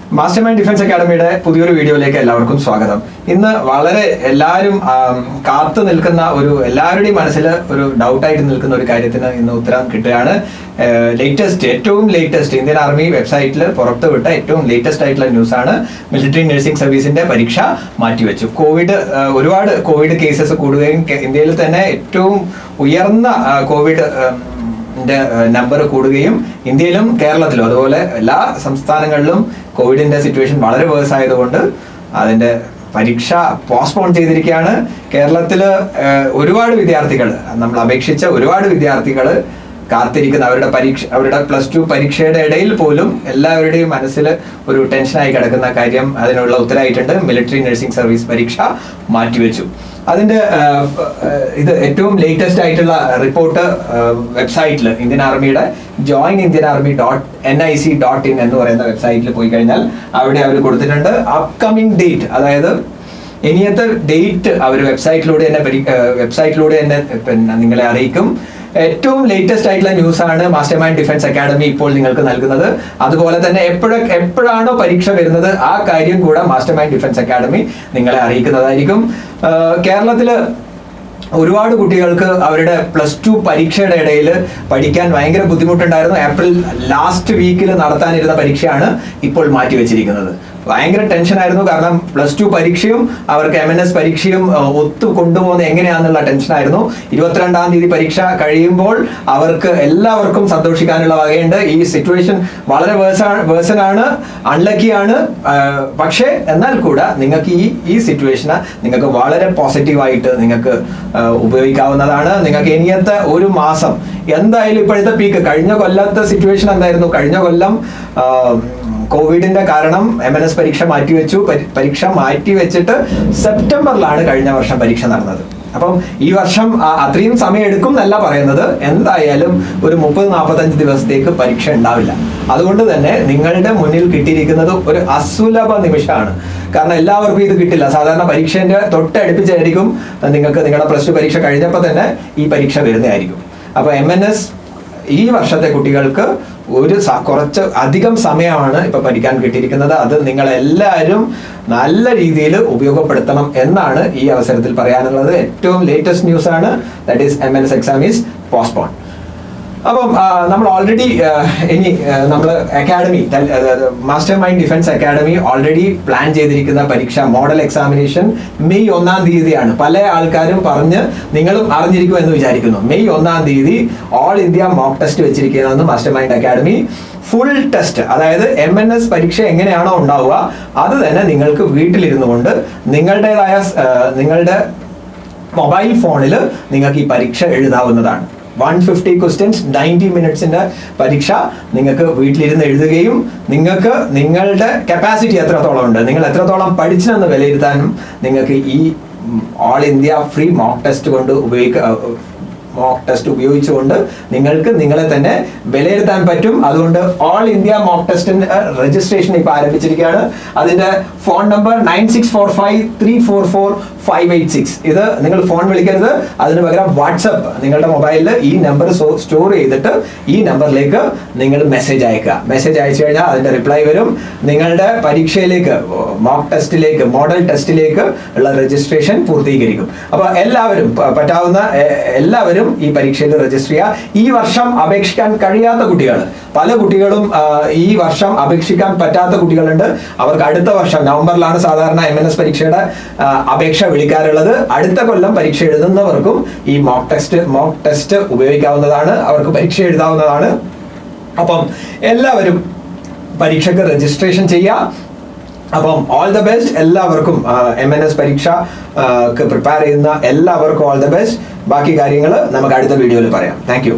master Mind defence അക്കാഡമിയുടെ പുതിയൊരു വീഡിയോയിലേക്ക് എല്ലാവർക്കും സ്വാഗതം ഇന്ന് വളരെ എല്ലാവരും ആം, കാത്തു നിൽക്കുന്ന ഒരു എല്ലാവരുടെയും മനസ്സിൽ ഒരു ഡൗട്ടായിട്ട് നിൽക്കുന്ന ഒരു കാര്യത്തിന് ഇന്ന് ഉത്തരം കിട്ടുകയാണ് ലേറ്റസ്റ്റ് ഏറ്റവും ലേറ്റസ്റ്റ് ഇന്ത്യൻ ആർമി വെബ്സൈറ്റിൽ പുറത്തുവിട്ട ഏറ്റവും ലേറ്റസ്റ്റ് ആയിട്ടുള്ള ന്യൂസാണ് മിലിറ്ററി നഴ്സിംഗ് സർവീസിന്റെ പരീക്ഷ മാറ്റിവെച്ചു കോവിഡ് ആ, ഒരുപാട് കോവിഡ് കേസസ് കൂടുകയും കെ- ഇന്ത്യയിൽ തന്നെ ഏറ്റവും ഉയർന്ന ആ, കോവിഡ് ആം, ന്റെ നമ്പർ കൂടുകയും ഇന്ത്യയിലും കേരളത്തിലും അതുപോലെ എല്ലാ സംസ്ഥാനങ്ങളിലും കോവിഡിന്റെ സിറ്റുവേഷൻ വളരെ വേഴ്സ് ആയതുകൊണ്ട് അതിന്റെ പരീക്ഷ പോസ്റ്റ്പോൺ ചെയ്തിരിക്കുകയാണ് കേരളത്തിൽ ഒരുപാട് വിദ്യാർത്ഥികൾ നമ്മൾ അപേക്ഷിച്ച ഒരുപാട് വിദ്യാർത്ഥികൾ കാത്തിരിക്കുന്ന അവരുടെ പരീക്ഷ അവരുടെ പ്ലസ് ടു പരീക്ഷയുടെ ഇടയിൽ പോലും എല്ലാവരുടെയും മനസ്സിൽ ഒരു ടെൻഷനായി കിടക്കുന്ന കാര്യം അതിനുള്ള ഉത്തരമായിട്ടുണ്ട് മിലിറ്ററി നഴ്സിംഗ് സർവീസ് പരീക്ഷ മാറ്റിവെച്ചു അതിന്റെ ആ, ആ, ഇത് ഏറ്റവും ലേറ്റസ്റ്റ് ആയിട്ടുള്ള റിപ്പോർട്ട് വെബ്സൈറ്റിൽ ഇന്ത്യൻ ആർമിയുടെ join Indian army dot N I C dot in എന്ന് പറയുന്ന വെബ്സൈറ്റിൽ പോയി കഴിഞ്ഞാൽ അവിടെ അവർ കൊടുത്തിട്ടുണ്ട് അപ്കമിങ് ഡേറ്റ് അതായത് ഇനിയത്തെ ഡേറ്റ് അവർ വെബ്സൈറ്റിലൂടെ തന്നെ വെബ്സൈറ്റിലൂടെ തന്നെ പിന്നെ നിങ്ങളെ അറിയിക്കും ഏറ്റവും ലേറ്റസ്റ്റ് ആയിട്ടുള്ള ന്യൂസ് ആണ് മാസ്റ്റർ മൈൻഡ് ഡിഫൻസ് അക്കാഡമി ഇപ്പോൾ നിങ്ങൾക്ക് നൽകുന്നത് അതുപോലെ തന്നെ എപ്പോഴ എപ്പോഴാണോ പരീക്ഷ വരുന്നത് ആ കാര്യം കൂടെ മാസ്റ്റർ മൈൻഡ് ഡിഫൻസ് അക്കാഡമി നിങ്ങളെ അറിയിക്കുന്നതായിരിക്കും ആഹ് കേരളത്തില് ഒരുപാട് കുട്ടികൾക്ക് അവരുടെ പ്ലസ് ടു പരീക്ഷയുടെ ഇടയിൽ പഠിക്കാൻ ഭയങ്കര ബുദ്ധിമുട്ടുണ്ടായിരുന്നു ഏപ്രിൽ ലാസ്റ്റ് വീക്കിൽ നടത്താനിരുന്ന പരീക്ഷയാണ് ഇപ്പോൾ മാറ്റിവെച്ചിരിക്കുന്നത് ഭയങ്കര ടെൻഷനായിരുന്നു കാരണം പ്ലസ് ടു പരീക്ഷയും അവർക്ക് എം എൻ എസ് പരീക്ഷയും അഹ്, ഒത്തു കൊണ്ടുപോകുന്നത് എങ്ങനെയാണെന്നുള്ള ടെൻഷനായിരുന്നു ഇരുപത്തിരണ്ടാം തീയതി പരീക്ഷ കഴിയുമ്പോൾ അവർക്ക് എല്ലാവർക്കും സന്തോഷിക്കാനുള്ള വകയുണ്ട് ഈ സിറ്റുവേഷൻ വളരെ വേഴ്സനാണ് അൺലക്കിയാണ് പക്ഷേ എന്നാൽ കൂടെ നിങ്ങൾക്ക് ഈ ഈ സിറ്റുവേഷന് നിങ്ങൾക്ക് വളരെ പോസിറ്റീവായിട്ട് നിങ്ങൾക്ക് ആ, ഉപയോഗിക്കാവുന്നതാണ് നിങ്ങൾക്ക് ഇനിയത്തെ ഒരു മാസം എന്തായാലും ഇപ്പോഴത്തെ പീക്ക് കഴിഞ്ഞ കൊല്ലത്തെ സിറ്റുവേഷൻ എന്തായിരുന്നു കഴിഞ്ഞ കൊല്ലം ആ, കോവിഡിന്റെ കാരണം എം എൻ എസ് പരീക്ഷ മാറ്റിവെച്ചു പരി- പരീക്ഷ മാറ്റി വെച്ചിട്ട് സെപ്റ്റംബറിലാണ് കഴിഞ്ഞ വർഷം പരീക്ഷ നടന്നത് അപ്പം ഈ വർഷം ആ- അത്രയും സമയം എടുക്കും എന്നല്ല പറയുന്നത് എന്തായാലും ഒരു മുപ്പത് നാൽപ്പത്തഞ്ച് ദിവസത്തേക്ക് പരീക്ഷ ഉണ്ടാവില്ല അതുകൊണ്ട് തന്നെ നിങ്ങളുടെ മുന്നിൽ കിട്ടിയിരിക്കുന്നത് ഒരു അസുലഭ നിമിഷമാണ് കാരണം എല്ലാവർക്കും ഇത് കിട്ടില്ല സാധാരണ പരീക്ഷേന്റെ തൊട്ടടുപ്പിച്ചായിരിക്കും നിങ്ങൾക്ക് നിങ്ങളുടെ പ്ലസ് ടു പരീക്ഷ കഴിഞ്ഞപ്പോൾ തന്നെ ഈ പരീക്ഷ വരുന്നതായിരിക്കും അപ്പൊ എം എൻ എസ് ഈ വർഷത്തെ കുട്ടികൾക്ക് ഒരു സ- കുറച്ച് അധികം സമയമാണ് ഇപ്പൊ പഠിക്കാൻ കിട്ടിയിരിക്കുന്നത് അത് നിങ്ങൾ എല്ലാവരും നല്ല രീതിയിൽ ഉപയോഗപ്പെടുത്തണം എന്നാണ് ഈ അവസരത്തിൽ പറയാനുള്ളത് ഏറ്റവും ലേറ്റസ്റ്റ് ന്യൂസ് ആണ് that is M N S exam is postpone അപ്പം ആ, നമ്മൾ ഓൾറെഡി ഇനി നമ്മൾ academy Master Mind Defence Academy already plan ചെയ്തിരിക്കുന്ന പരീക്ഷ മോഡൽ എക്സാമിനേഷൻ മെയ് ഒന്നാം തീയതിയാണ് പല ആൾക്കാരും പറഞ്ഞ് നിങ്ങളും അറിഞ്ഞിരിക്കും എന്ന് വിചാരിക്കുന്നു മെയ് ഒന്നാം തീയതി ഓൾ ഇന്ത്യ മോക്ക് ടെസ്റ്റ് വെച്ചിരിക്കുന്നതെന്ന് Master Mind Academy full test അതായത് എം എൻ എസ് പരീക്ഷ എങ്ങനെയാണോ ഉണ്ടാവുക അത് തന്നെ നിങ്ങൾക്ക് വീട്ടിലിരുന്നു കൊണ്ട് നിങ്ങളുടേതായ സ്- ആ, നിങ്ങളുടെ മൊബൈൽ ഫോണിൽ നിങ്ങൾക്ക് ഈ പരീക്ഷ എഴുതാവുന്നതാണ് വൺ ഫിഫ്റ്റി ക്വസ്റ്റ്യൻസ് നയൻറ്റി മിനിറ്റ്സിന്റെ പരീക്ഷ നിങ്ങൾക്ക് വീട്ടിലിരുന്ന് എഴുതുകയും നിങ്ങൾക്ക് നിങ്ങളുടെ കപ്പാസിറ്റി എത്രത്തോളം ഉണ്ട് നിങ്ങൾ എത്രത്തോളം പഠിച്ചെന്ന് വിലയിരുത്താനും നിങ്ങൾക്ക് ഈ all India free mock test കൊണ്ട് ഉപയോഗിക്ക മോക്ക് ടെസ്റ്റ് ഉപയോഗിച്ചുകൊണ്ട് നിങ്ങൾക്ക് നിങ്ങളെ തന്നെ വിലയിരുത്താൻ പറ്റും അതുകൊണ്ട് ഓൾ ഇന്ത്യ മോക്ക് ടെസ്റ്റിന്റെ രജിസ്ട്രേഷൻ ഇപ്പൊ ആരംഭിച്ചിരിക്കുകയാണ് അതിന്റെ phone number nine six four five three four four five eight six ഇത് നിങ്ങൾ ഫോൺ വിളിക്കരുത് അതിന് പകരം വാട്സപ്പ് നിങ്ങളുടെ മൊബൈലിൽ ഈ നമ്പർ സ്റ്റോർ ചെയ്തിട്ട് ഈ നമ്പറിലേക്ക് നിങ്ങൾ മെസ്സേജ് അയക്കുക മെസ്സേജ് അയച്ചു കഴിഞ്ഞാൽ അതിന്റെ റിപ്ലൈ വരും നിങ്ങളുടെ പരീക്ഷയിലേക്ക് മോക്ക് ടെസ്റ്റിലേക്ക് മോഡൽ ടെസ്റ്റിലേക്ക് ഉള്ള രജിസ്ട്രേഷൻ പൂർത്തീകരിക്കും അപ്പൊ എല്ലാവരും പ- പറ്റാവുന്ന എ- എല്ലാവരും ഈ പരീക്ഷയിൽ രജിസ്റ്റർ ചെയ്യുക ഈ വർഷം അപേക്ഷിക്കാൻ കഴിയാത്ത കുട്ടികൾ പല കുട്ടികളും ആ, ഈ വർഷം അപേക്ഷിക്കാൻ പറ്റാത്ത കുട്ടികളുണ്ട് അവർക്ക് അടുത്ത വർഷം നവംബറിലാണ് സാധാരണ എം എൻ എസ് പരീക്ഷയുടെ ആ, അപേക്ഷ വിളിക്കാറുള്ളത് അടുത്ത കൊല്ലം പരീക്ഷ എഴുതുന്നവർക്കും ഈ മോക്ക് ടെസ്റ്റ് മോക്ക് ടെസ്റ്റ് ഉപയോഗിക്കാവുന്നതാണ് അവർക്ക് പരീക്ഷ എഴുതാവുന്നതാണ് അപ്പം എല്ലാവരും പരീക്ഷയ്ക്ക് രജിസ്ട്രേഷൻ ചെയ്യുക അപ്പം ഓൾ ദ ബെസ്റ്റ് എല്ലാവർക്കും എം എൻ എസ് പരീക്ഷ പ്രിപ്പയർ ചെയ്യുന്ന എല്ലാവർക്കും ഓൾ ദ ബെസ്റ്റ് ബാക്കി കാര്യങ്ങൾ നമുക്ക് അടുത്ത വീഡിയോയിൽ പറയാം താങ്ക്